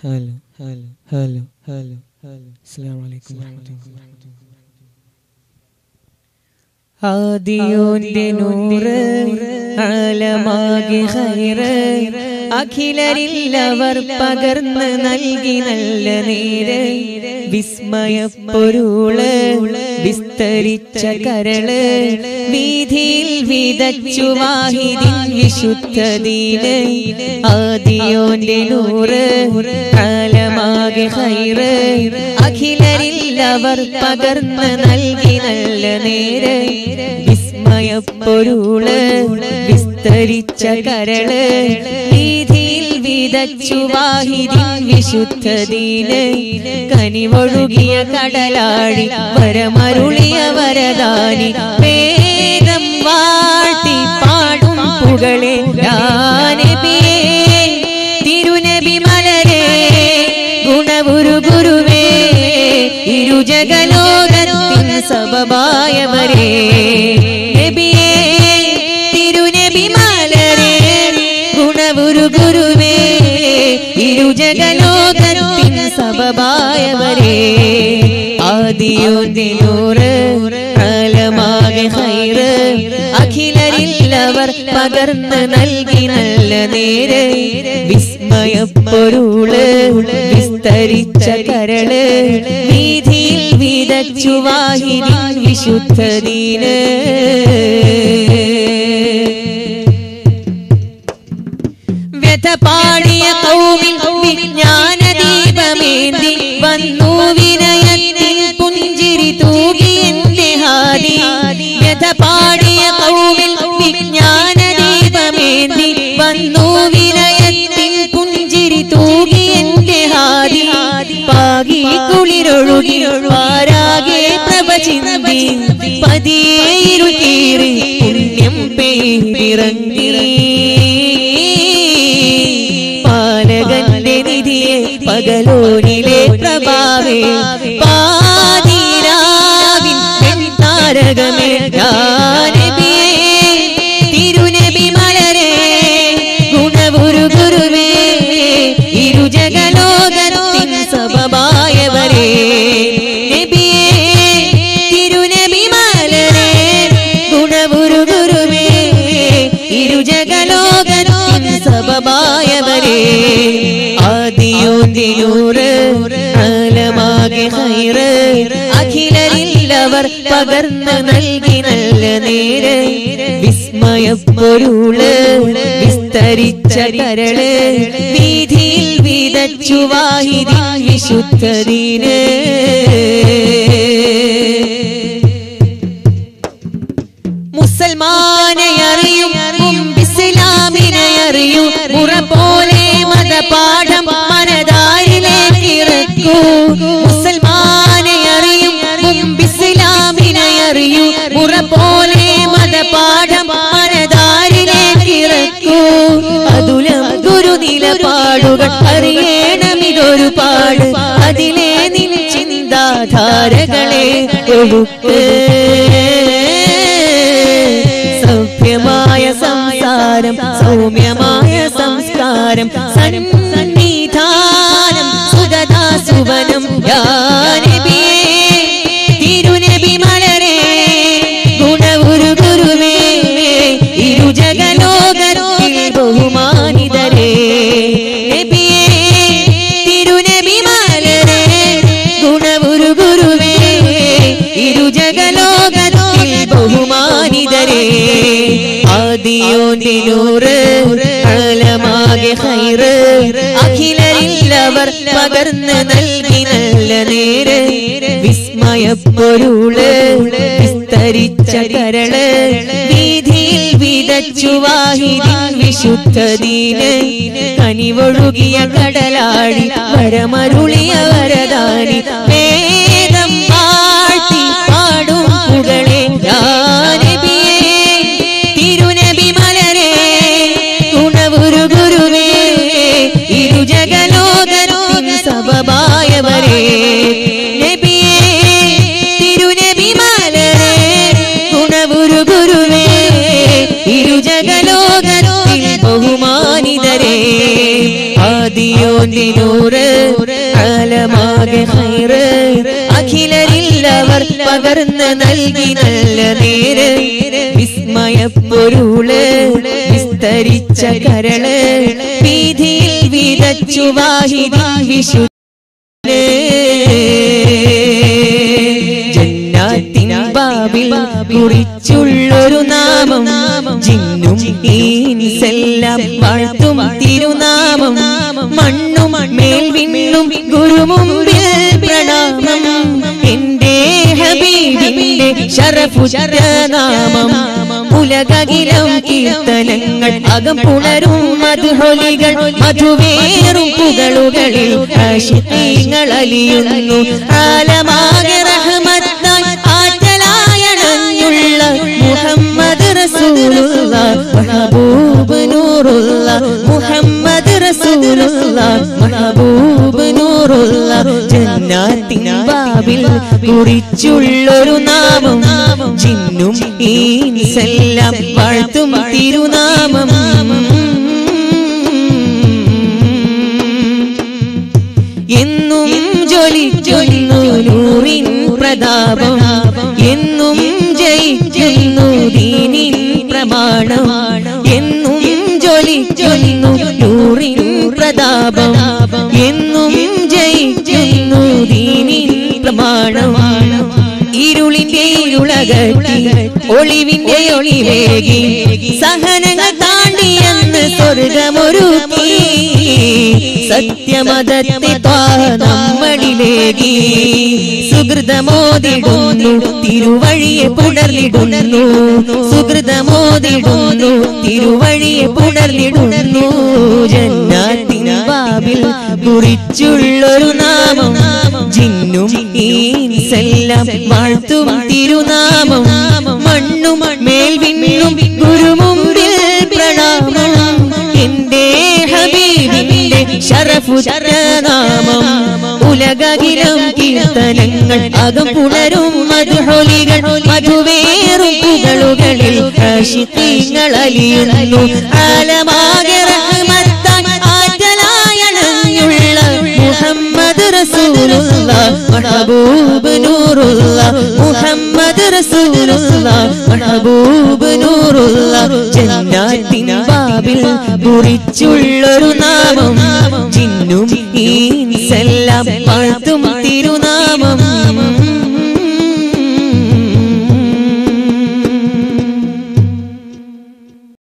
hello hello hello hello hello അസ്സലാമു അലൈക്കും വറഹ്മത്തുള്ളാഹി ആദിയോന്റെ നൂറ് ആലമാകെ ഹൈറ് അഖിലരില്ലവർ പകർന്ന് നൽകി നല്ല നേര് വിസ്മയപ്പൊരുള് വിസ്തരിച്ച കരള് വീതിയിൽ വിതച്ചു വാഹിദിൻ വിശുദ്ധതീന് ആദിയോന്റെ നൂറ് ആലമാകെ ഹൈറ് അഖിലരില്ലവർ പകർന്ന് നൽകി നല്ല നേര് വിസ്മയപ്പൊരുള് വിസ്തരിച്ച കരള് വീതിയിൽ വിതച്ചു വാഹിദിൻ വിശുദ്ധതീന് കനിവൊഴുകിയ കടലാഴി വരമരുളിയ വരദാനി വേദം വാട്ടി പാടും പുകളെ നബിയേ തിരുനബി മലരേ ഗുണഗുരു ഗുരുവേ ഇരുജഗലോകത്തിൻ സബബായവരേ നബിയേ തിരുനബി മലരേ ഗുണഗുരു ഗുരുവേ ഇരുജഗലോകത്തിൻ സബബായവരേ ആദിയോന്തിനൂറ് കാലമാകെ ഹൈറ് അഖിലരില്ലവർ പകർന്ന് നൽകി നല്ല നേര് വിസ്മയപ്പൊരുള് വിസ്തരിച്ച കരള് വീതിയിൽ വിതച്ചു വാഹിനി വിശുദ്ധതീന് വ്യഥ പാടിയ കൗമിൽ വിജ്ഞാന ദീപമേന്തി വന്നു വിനയത്തിൽ പുഞ്ചിരി തൂകി എന്റെ ഹാദി വ്യഥ പാടിയ കൗമിൽ വിജ്ഞാന ദീപമേന്തി വന്നു വിനയത്തിൽ പുഞ്ചിരി തൂകി എന്റെ ഹാദി പാകി കുളിരൊഴുകി പാരാകെ പ്രഭ ചിന്തി പതിയെ ഇരുകീറി പുണ്യം പേരിറങ്ങി പാലകന്റെ നിധിയെ പകലോനിലെ പ്രഭാവേ പാതിരാവിൻ താരകമേ നബിയേ തിരുനബി മലരേ ഗുണഗുരു ഗുരുവേ ഇരുജഗലോകത്തിൻ സബബായവരേ നബിയേ തിരുനബി മലരേ ഗുണഗുരു ഗുരുവേ ഇരുജഗലോകത്തിൻ സബബായവരേ ആദിയോന്തിനൂറ് ആലമാകെ ഹൈറ് അഖിലരില്ലവർ പകർന്ന് നൽകി നല്ല നേര് വിസ്മയപ്പൊരുള് വിസ്തരിച്ച കരള് വീതിയിൽ വിതച്ചു വാഹിതി വിശുദ്ധതീന് മുസൽമാനെ അറിയും ഇസ്ലാമിനെ അറിയൂ മുറ പോലെ മതപാഠം മനതാരിലേക്ക് ഇറക്കൂ മുസൽമാനെ അറിയും ഇസ്ലാമിനെ അറിയൂ മുറ പോലെ മതപാഠം മനതാരിലേക്ക് ഇറക്കൂ അതുലം ഗുരു നിലപാടുകൾ അറിയണമിതൊരു പാട് അതിലെ നിൻ ചിന്താധാരകളെ ഒഴുക്ക് സൗഖ്യമായ സംസാരം സൗമ്യമായ സംസ്കാരം സന്നിധാനം സുഗതാ സുവനം യാനബിയേ തിരുനബി മലരേ ഗുണഗുരു ഗുരുവേ ഇരുജഗലോകത്തിൽ ബഹുമാനിതരേ നബിയേ തിരുനബി മലരേ ഗുണഗുരു ഗുരുവേ ഇരുജഗലോകത്തിൽ ബഹുമാനിതരേ ആദിയോന്തിനൂറ് ആലമാകെ ഹൈറ് അഖിലരില്ലവർ പകർന്ന് നൽകി നല്ല നേര് വിസ്മയപ്പൊരുള് വിസ്തരിച്ച കരള് വീതിയിൽ വിതച്ചു വാഹിനി വിശുദ്ധതീന് കനിവൊഴുകിയ കടലാഴി വരമരുളിയ വരദാനി വേദം പാട്ടി പാടും പുകളെ നബിയേ തിരുനബി മലരേ ഗുണഗുരു ഗുരുവേ ഇരുജഗലോകത്തിൻ സബബായവരേ നബിയേ തിരുനബി മലരേ ഗുണഗുരു ഗുരുവേ ഇരുജഗലോകത്തിൽ ബഹുമാനിതരേ ആദിയോന്റെ നൂറ് ആലമാകെ ഹൈറ് അഖിലരില്ലവർ പകർന്ന് നൽകി നല്ല നേര് വിസ്മയപ്പൊരുള് വിസ്തരിച്ച കരള് വീതിയിൽ വിതച്ചു വാഹിതി വിശു ജന്നാത്തിൻ ബാബിൽ കുറിച്ചുള്ളൊരു നാമം ജിന്നും ഈൻസെല്ലാം വാഴ്ത്തും തിരുനാമം മണ്ണും മേൽ വിണ്ണും ഗുരുമുമ്പിൽ പ്രണാമം എന്റെ ഹബീബിന്റെ ശരഫുചര നാമം ഉലകകിലം കീർത്തനങ്ങൾ അകം പുണരും മധുഹൊലികൾ മധുവേറും പുകളുകളിൽ ആശിത്തീങ്ങൾ അലിയുന്നു ആലമാകെ റഹ്മത്തായി ആറ്റലായണഞ്ഞുള്ള മുഹമ്മദ് റസൂലുള്ള മഹബൂബ് നൂറുള്ള മുഹമ്മദ് റസൂലുള്ള മഹബൂബ് നൂറുള്ള ജന്നാത്തിൻ ബാബിൽ കുറിച്ചുള്ളൊരു നാമം ജിന്നും ഈൻസെല്ലാം വാഴ്ത്തും തിരുനാമം എന്നും ജ്വലിക്കുന്നു നൂറിൻ പ്രതാപം എന്നും ജയിക്കുന്നു ദീനിൻ പ്രമാണം എന്നും ജ്വലിക്കുന്നു നൂറിൻ പ്രതാപം എന്നും ജയിക്കുന്നു ദീനിൻ പ്രമാണം ഇരുളിന്റെ ഇരുളകറ്റി ഒളിവിന്റെ ഒളിവേകി സഹനങ്ങൾ താണ്ടി എന്ന് സ്വർഗമൊരുക്കി സത്യമതത്തെ നമ്മളിലേകി സുഹൃതമോദിടുന്നു തിരുവഴിയെ പുണർന്നിടുന്നു സുഹൃതമോദിടുന്നു തിരുവഴിയെ പുണർന്നിടുന്നു ജന്നാത്തിൻ ബാബിൽ കുറിച്ചുള്ളൊരു നാമം ജിന്നും ഈൻസെല്ലാം വാഴ്ത്തും തിരുനാമം മണ്ണും മേൽ വിണ്ണും ഗുരുമുമ്പിൽ പ്രണാമം എന്റെ ഹബീബിന്റെ ശരഫുചരനാമം ഉലകകിരം കീർത്തനങ്ങൾ അകം പുണരും മധുഹൊലികൾ മധുവേറും പുകളുകളിൽ ആശിത്തീങ്ങൾ അലിയുന്നു ആലമാകെ റഹ്മത്താൻ ആറ്റലായണഞ്ഞുള്ള മുഹമ്മദ് റസൂലുള്ള മഹബൂബ് നൂറുള്ള മുഹമ്മദ് റസൂലുള്ള മഹബൂബ് നൂറുള്ള ജന്നാത്തിൻ ബാബിൽ കുറിച്ചുള്ളൊരു നാമം ജിന്നും ഈൻസെല്ലാം വാഴ്ത്തും തിരുനാമം